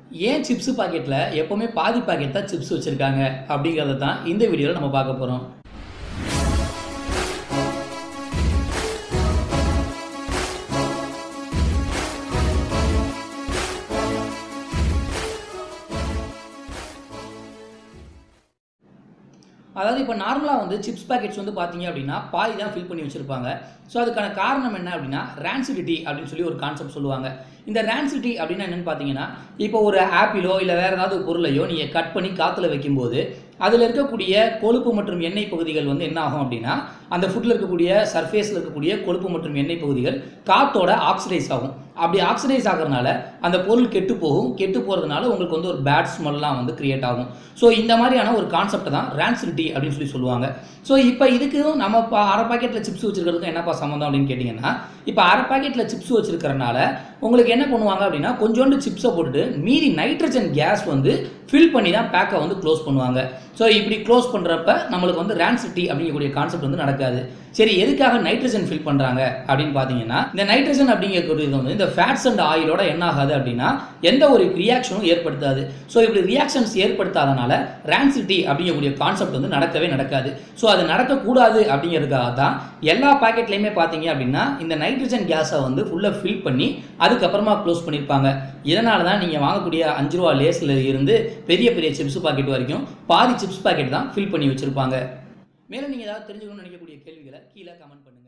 ஏன் சிப்ஸ் பாக்கெட்டில் எப்போவுமே பாதி பாக்கெட் தான் சிப்ஸ் வச்சுருக்காங்க அப்படிங்கிறத தான் இந்த வீடியோவில் நம்ம பார்க்க போகிறோம் அதாவது இப்போ நார்மலாக வந்து சிப்ஸ் பாக்கெட்ஸ் வந்து பார்த்தீங்க அப்படின்னா பாதி தான் ஃபில் பண்ணி வச்சுருப்பாங்க ஸோ அதுக்கான காரணம் என்ன அப்படின்னா ரான்சிடிட்டி அப்படின்னு சொல்லி ஒரு கான்செப்ட் சொல்லுவாங்க இந்த ரான்சிட்டி அப்படின்னா என்னென்னு பார்த்தீங்கன்னா இப்போ ஒரு ஆப்பிளோ இல்லை வேறு ஏதாவது பொருளையோ நீங்கள் கட் பண்ணி காற்றுல வைக்கும்போது அதில் இருக்கக்கூடிய கொழுப்பு மற்றும் எண்ணெய் பகுதிகள் வந்து என்ன ஆகும் அப்படின்னா அந்த ஃபுட்டில் இருக்கக்கூடிய சர்ஃபேஸில் இருக்கக்கூடிய கொழுப்பு மற்றும் எண்ணெய் பகுதிகள் காற்றோட ஆக்சிடைஸ் ஆகும் அப்படி ஆக்சிடைஸ் ஆகிறதுனால அந்த பொருள் கெட்டு போகும் கெட்டு போகிறதுனால உங்களுக்கு வந்து ஒரு பேட் ஸ்மெல்லாம் வந்து கிரியேட் ஆகும் ஸோ இந்த மாதிரியான ஒரு கான்செப்ட் தான் ரான்சிடிட்டி அப்படின்னு சொல்லி சொல்லுவாங்க ஸோ இப்போ இதுக்கும் நம்ம இப்போ அரை பாக்கெட்டில் சிப்ஸ் வச்சுருக்கிறதுக்கும் என்னப்பா சம்மந்தம் அப்படின்னு கேட்டிங்கன்னா இப்போ அரை பாக்கெட்டில் சிப்ஸ் வச்சுருக்கறனால உங்களுக்கு என்ன பண்ணுவாங்க அப்படின்னா கொஞ்சோண்டு சிப்ஸை போட்டுட்டு மீதி நைட்ரஜன் கேஸ் வந்து ஃபில் பண்ணி தான் பேக்கை வந்து க்ளோஸ் பண்ணுவாங்க ஸோ இப்படி க்ளோஸ் பண்ணுறப்ப நம்மளுக்கு வந்து ரான்சிட்டி அப்படிங்கக்கூடிய கான்செப்ட் வந்து நடக்காது சரி எதுக்காக நைட்ரஜன் ஃபில் பண்ணுறாங்க அப்படின்னு பார்த்தீங்கன்னா இந்த நைட்ரஜன் அப்படிங்கக்கூடியது வந்து இந்த ஃபேட்ஸ் அண்ட் ஆயிலோட என்ன ஆகாது அப்படின்னா எந்த ஒரு ரியாக்ஷனும் ஏற்படுத்தாது ஸோ இப்படி ரியாக்ஷன்ஸ் ஏற்படுத்தாதனால ரான்சிட்டி அப்படிங்கக்கூடிய கான்செப்ட் வந்து நடக்கவே நடக்காது ஸோ அது நடக்கக்கூடாது அப்படிங்கிறதுக்காக தான் எல்லா பாக்கெட்லையுமே பார்த்தீங்க அப்படின்னா இந்த நைட்ரஜன் கேஸை வந்து ஃபுல்லாக ஃபில் பண்ணி அதுக்கப்புறமா க்ளோஸ் பண்ணியிருப்பாங்க இதனால தான் நீங்கள் வாங்கக்கூடிய அஞ்சு ரூபா லேஸில் இருந்து பெரிய பெரிய சிப்ஸ் பாக்கெட் வரைக்கும் பாதி சிப்ஸ் பாக்கெட் தான் ஃபில் பண்ணி வச்சுருப்பாங்க மேலும் நீங்கள் ஏதாவது தெரிஞ்சுக்கணும்னு நினைக்கக்கூடிய கேள்விகளை கீழே கமெண்ட் பண்ணுங்கள்